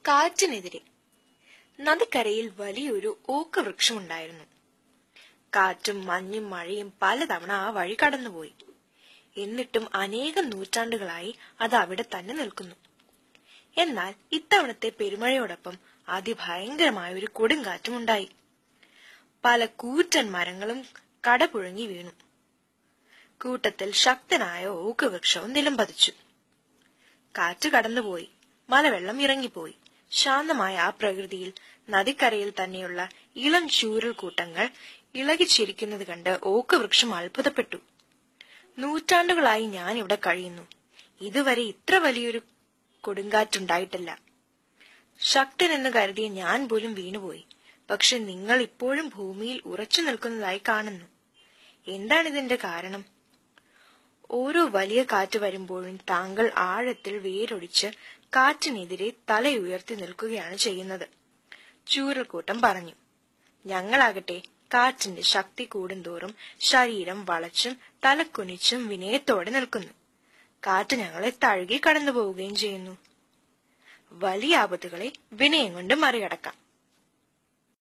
കാറ്റിനെതിരെ നദിക്കരയിൽ വലിയൊരു ഓക്ക് വൃക്ഷമുണ്ടായിരുന്നു കാറ്റും മഞ്ഞും മഴയും പലതവണ ആ വഴി കടന്നുപോയി എന്നിട്ടും അനേകം നൂറ്റാണ്ടുകളായി അത് അവിടെ തന്നെ നിൽക്കുന്നു എന്നാൽ ഇത്തവണത്തെ പെരുമഴയോടൊപ്പം അതിഭയങ്കരമായ ഒരു കൊടുങ്കാറ്റും ഉണ്ടായി പല കൂറ്റൻ മരങ്ങളും കടപുഴങ്ങി വീണു കൂട്ടത്തിൽ ശക്തനായ ഓക്ക് വൃക്ഷവും നിലംപതിച്ചു കാറ്റ് കടന്നുപോയി മലവെള്ളം ഇറങ്ങിപ്പോയി ശാന്തമായ ആ പ്രകൃതിയിൽ നദിക്കരയിൽ തന്നെയുള്ള ഇളം ചൂരൽ കൂട്ടങ്ങൾ ഇളകിച്ചിരിക്കുന്നത് കണ്ട് ഓക്ക് വൃക്ഷം അത്ഭുതപ്പെട്ടു നൂറ്റാണ്ടുകളായി ഞാൻ ഇവിടെ കഴിയുന്നു ഇതുവരെ ഇത്ര വലിയൊരു കൊടുങ്കാറ്റുണ്ടായിട്ടില്ല ശക്തൻ എന്ന് കരുതിയ ഞാൻ പോലും വീണുപോയി പക്ഷെ നിങ്ങൾ ഇപ്പോഴും ഭൂമിയിൽ ഉറച്ചു നിൽക്കുന്നതായി കാണുന്നു എന്താണ് ഇതിന്റെ കാരണം ഓരോ വലിയ കാറ്റ് വരുമ്പോഴും താങ്കൾ ആഴത്തിൽ വേരൊടിച്ച് കാറ്റിനെതിരെ തലയുയർത്തി നിൽക്കുകയാണ് ചെയ്യുന്നത് ചൂരൽക്കൂട്ടം പറഞ്ഞു ഞങ്ങളാകട്ടെ കാറ്റിന്റെ ശക്തി കൂടുന്തോറും ശരീരം വളച്ചും തലക്കുനിച്ചും വിനയത്തോടെ നിൽക്കുന്നു കാറ്റ് ഞങ്ങളെ തഴുകി കടന്നു പോവുകയും ചെയ്യുന്നു വലിയ ആപത്തുകളെ വിനയം കൊണ്ട് മറികടക്കാം